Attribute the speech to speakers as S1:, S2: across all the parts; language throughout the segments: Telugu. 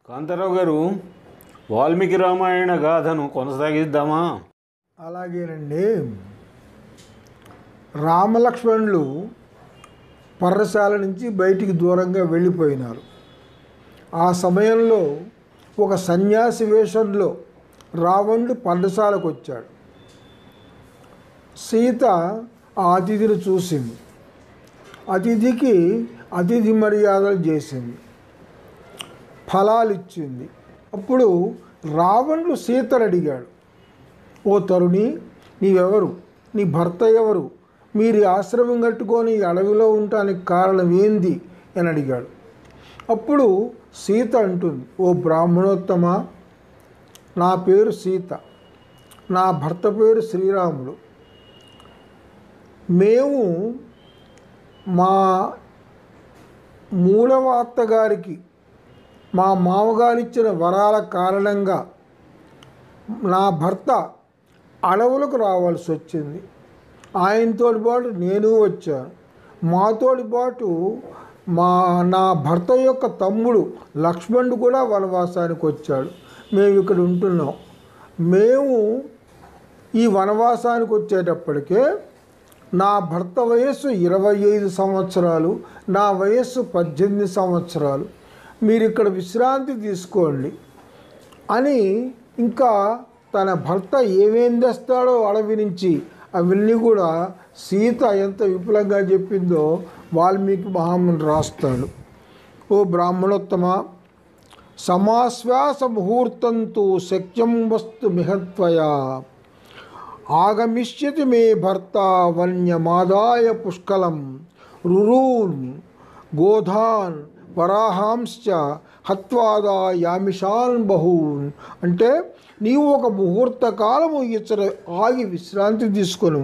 S1: కాంతారావు గారు వాల్మీకి రామాయణ గాథను కొనసాగిద్దామా
S2: అలాగేనండి రామలక్ష్మణులు పర్రశాల నుంచి బయటికి దూరంగా వెళ్ళిపోయినారు ఆ సమయంలో ఒక సన్యాసి వేషంలో రావణుడు పర్రశాలకు వచ్చాడు సీత ఆ అతిథిని చూసింది అతిథికి అతిథి మర్యాదలు చేసింది ఫలాలు ఇచ్చింది అప్పుడు రావణుడు సీతను అడిగాడు ఓ తరుణి నీవెవరు నీ భర్త ఎవరు మీరు ఈ ఆశ్రమం కట్టుకొని ఈ అడవిలో ఉండటానికి కారణం ఏంది అని అడిగాడు అప్పుడు సీత అంటుంది ఓ బ్రాహ్మణోత్తమ నా పేరు సీత నా భర్త పేరు శ్రీరాముడు మేము మా మూడవ అత్తగారికి మా మామగారు ఇచ్చిన వరాల కారణంగా నా భర్త అడవులకు రావాల్సి వచ్చింది ఆయనతో పాటు నేను వచ్చాను మాతోటి పాటు మా నా భర్త యొక్క తమ్ముడు లక్ష్మణుడు కూడా వనవాసానికి వచ్చాడు మేము ఇక్కడ ఉంటున్నాం మేము ఈ వనవాసానికి వచ్చేటప్పటికే నా భర్త వయస్సు ఇరవై ఐదు సంవత్సరాలు నా వయస్సు పద్దెనిమిది సంవత్సరాలు మీరు ఇక్కడ విశ్రాంతి తీసుకోండి అని ఇంకా తన భర్త ఏమేం తెస్తాడో అడవి నుంచి అవన్నీ కూడా సీత ఎంత విపులంగా చెప్పిందో వాల్మీకి మహాముని రాస్తాడు ఓ బ్రాహ్మణోత్తమ సమాశ్వాస ముహూర్తంతో శక్యం వస్తు మిహత్వయా ఆగమిష్యతి మే భర్త వన్యమాదాయ పుష్కలం రురూన్ గోధాన్ వరాహాంశ్చ హత్వాదా యామిషాన్ బహూన్ అంటే నీవు ఒక ముహూర్త కాలము ఇచ్చట ఆగి విశ్రాంతి తీసుకొను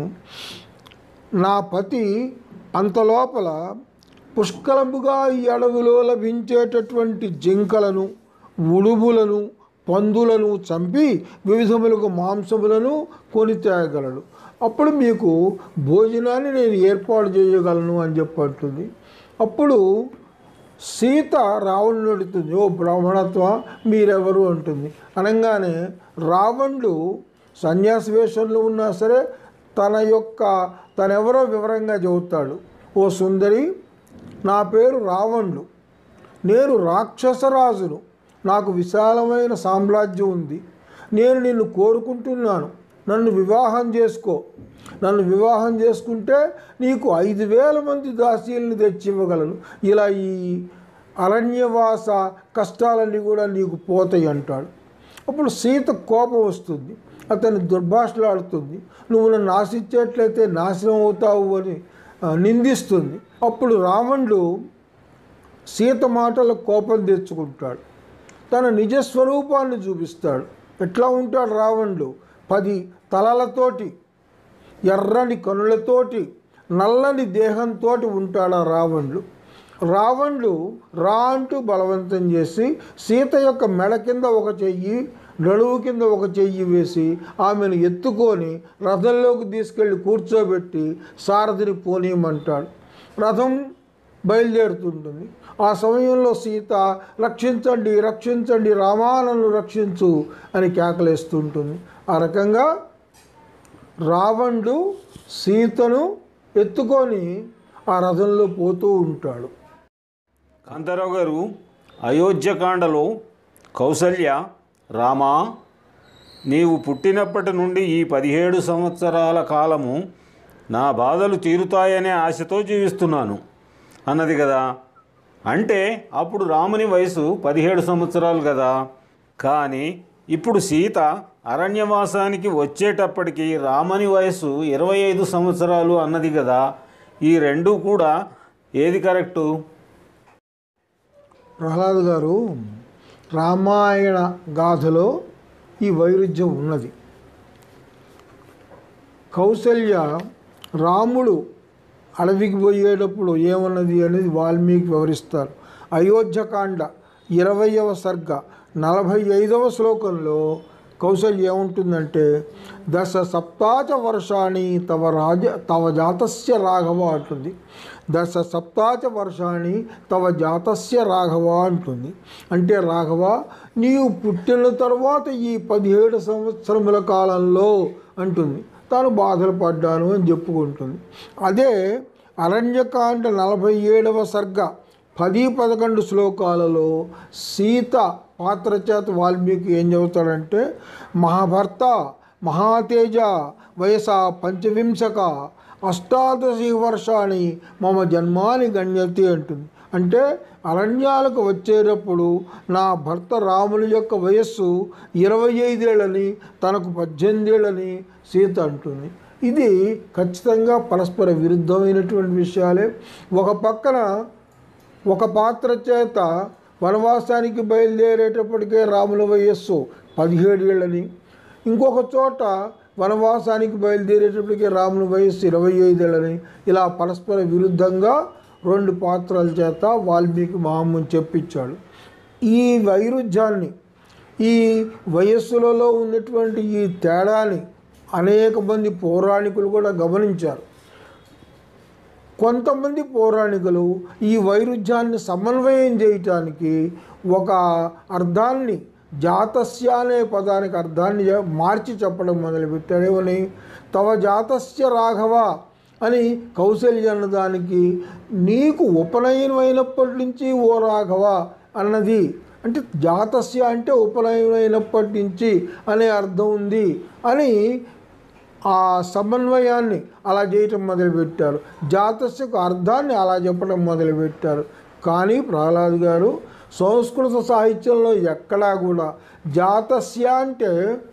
S2: నా పతి అంతలోపల పుష్కలముగా ఈ అడవిలో లభించేటటువంటి జింకలను ఉడుబులను పందులను చంపి వివిధములకు మాంసములను కొని తేగలడు అప్పుడు మీకు భోజనాన్ని నేను ఏర్పాటు చేయగలను అని చెప్పంటుంది అప్పుడు సీత రావణుని అడుగుతుంది ఓ బ్రాహ్మణత్వ మీరెవరు అంటుంది అనగానే రావణుడు సన్యాసి వేషంలో ఉన్నా సరే తన యొక్క తనెవరో వివరంగా చెబుతాడు ఓ సుందరి నా పేరు రావణుడు నేను రాక్షసరాజును నాకు విశాలమైన సామ్రాజ్యం ఉంది నేను నిన్ను కోరుకుంటున్నాను నన్ను వివాహం చేసుకో నన్ను వివాహం చేసుకుంటే నీకు ఐదు వేల మంది దాసీలను తెచ్చి ఇవ్వగలను ఇలా ఈ అరణ్యవాస కష్టాలన్నీ కూడా నీకు పోతాయి అంటాడు అప్పుడు సీత కోపం వస్తుంది అతన్ని దుర్భాషలాడుతుంది నువ్వు నన్ను ఆశించేట్లయితే నాశనం అవుతావు అని ఆ, నిందిస్తుంది అప్పుడు రావణుడు సీత మాటలకు కోపం తెచ్చుకుంటాడు తన నిజస్వరూపాన్ని చూపిస్తాడు ఎట్లా ఉంటాడు రావణుడు పది తలలతోటి ఎర్రని కనులతోటి నల్లని దేహంతో ఉంటాడు ఆ రావణుడు రావణుడు రా అంటూ బలవంతం చేసి సీత యొక్క మెడ కింద ఒక చెయ్యి నడువు కింద ఒక చెయ్యి వేసి ఆమెను ఎత్తుకొని రథంలోకి తీసుకెళ్ళి కూర్చోబెట్టి సారథిని పోనీయమంటాడు రథం బయలుదేరుతుంటుంది ఆ సమయంలో సీత రక్షించండి రక్షించండి రామానను రక్షించు అని కేకలేస్తుంటుంది ఆ రకంగా రావణుడు సీతను ఎత్తుకొని ఆ రథంలో పోతూ ఉంటాడు
S1: కాంతారావు గారు అయోధ్యకాండలో కౌసల్య రామా నీవు పుట్టినప్పటి నుండి ఈ పదిహేడు సంవత్సరాల కాలము నా బాధలు తీరుతాయనే ఆశతో జీవిస్తున్నాను అన్నది కదా అంటే అప్పుడు రాముని వయసు పదిహేడు సంవత్సరాలు కదా కానీ ఇప్పుడు సీత అరణ్యవాసానికి వచ్చేటప్పటికి రామని వయసు ఇరవై ఐదు సంవత్సరాలు అన్నది కదా ఈ రెండు కూడా ఏది కరెక్టు
S2: ప్రహ్లాద్ గారు రామాయణ గాథలో ఈ వైరుధ్యం ఉన్నది కౌసల్య రాముడు అడవికి పోయేటప్పుడు ఏమన్నది అనేది వాల్మీకి వివరిస్తారు అయోధ్యకాండ ఇరవయవ సర్గ నలభై ఐదవ శ్లోకంలో కౌసల్య ఏముంటుందంటే దశ సప్తాచ వర్షాణి తవ రాజ తవ జాతస్య రాఘవ అంటుంది దశ సప్తాచ వర్షాన్ని తవ జాతస్య రాఘవ అంటుంది అంటే రాఘవ నీవు పుట్టిన తర్వాత ఈ పదిహేడు సంవత్సరముల కాలంలో అంటుంది తాను బాధలు పడ్డాను అని చెప్పుకుంటుంది అదే అరణ్యకాండ నలభై ఏడవ సర్గ పది పదకొండు శ్లోకాలలో సీత పాత్ర చేత వాల్మీకి ఏం చెబుతాడంటే మహాభర్త మహాతేజ వయస పంచవింశక అష్టాదశి వర్షాన్ని మమ జన్మాని గణ్యతి అంటుంది అంటే అరణ్యాలకు వచ్చేటప్పుడు నా భర్త రాముని యొక్క వయస్సు ఇరవై ఐదేళ్ళని తనకు పద్దెనిమిదేళ్ళని సీత అంటుంది ఇది ఖచ్చితంగా పరస్పర విరుద్ధమైనటువంటి విషయాలే ఒక పక్కన ఒక పాత్ర చేత వనవాసానికి బయలుదేరేటప్పటికే రాముల వయస్సు పదిహేడు ఏళ్ళని ఇంకొక చోట వనవాసానికి బయలుదేరేటప్పటికే రాముల వయస్సు ఇరవై ఐదేళ్ళని ఇలా పరస్పర విరుద్ధంగా రెండు పాత్రల చేత వాల్మీకి మహాముని చెప్పించాడు ఈ వైరుధ్యాన్ని ఈ వయస్సులలో ఉన్నటువంటి ఈ తేడాని అనేక మంది పౌరాణికులు కూడా గమనించారు కొంతమంది పౌరాణికులు ఈ వైరుధ్యాన్ని సమన్వయం చేయటానికి ఒక అర్థాన్ని జాతస్య అనే పదానికి అర్థాన్ని చె- మార్చి చెప్పడం మొదలుపెట్టారు ఏమని తవ జాతస్య రాఘవ అని కౌశల్య అన్నదానికి నీకు ఉపనయనం అయినప్పటి నుంచి ఓ రాఘవ అన్నది అంటే జాతస్య అంటే ఉపనయనం అయినప్పటి నుంచి అనే అర్థం ఉంది అని ఆ సమన్వయాన్ని అలా చేయటం మొదలుపెట్టారు జాతస్యకు అర్థాన్ని అలా చెప్పడం మొదలుపెట్టారు కానీ ప్రహ్లాద్ గారు సంస్కృత సాహిత్యంలో ఎక్కడా కూడా జాతస్య అంటే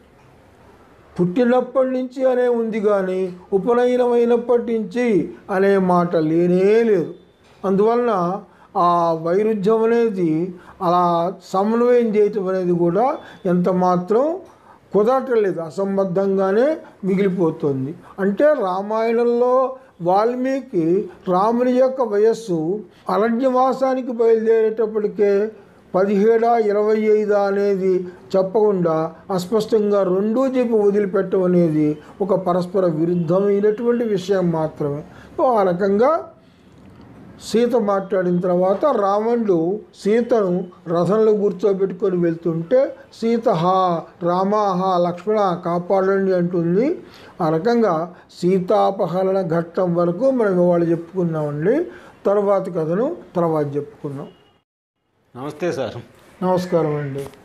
S2: పుట్టినప్పటి నుంచి అనే ఉంది కానీ ఉపనయనమైనప్పటి నుంచి అనే మాట లేనే లేదు అందువలన ఆ వైరుధ్యం అనేది అలా సమన్వయం చేయటం అనేది కూడా ఎంత మాత్రం కుదరట్లేదు అసంబద్ధంగానే మిగిలిపోతుంది అంటే రామాయణంలో వాల్మీకి రాముని యొక్క వయస్సు అరణ్యవాసానికి బయలుదేరేటప్పటికే పదిహేడా ఇరవై ఐదా అనేది చెప్పకుండా అస్పష్టంగా రెండూ చెప్పి వదిలిపెట్టడం అనేది ఒక పరస్పర విరుద్ధమైనటువంటి విషయం మాత్రమే సో ఆ రకంగా సీత మాట్లాడిన తర్వాత రావణుడు సీతను రథంలో కూర్చోబెట్టుకొని వెళ్తుంటే సీత హా రామ హా లక్ష్మణ కాపాడండి అంటుంది ఆ రకంగా సీతాపహరణ ఘట్టం వరకు మనం ఇవాళ చెప్పుకున్నామండి తర్వాతి కథను తర్వాత చెప్పుకున్నాం
S1: నమస్తే సార్
S2: నమస్కారం అండి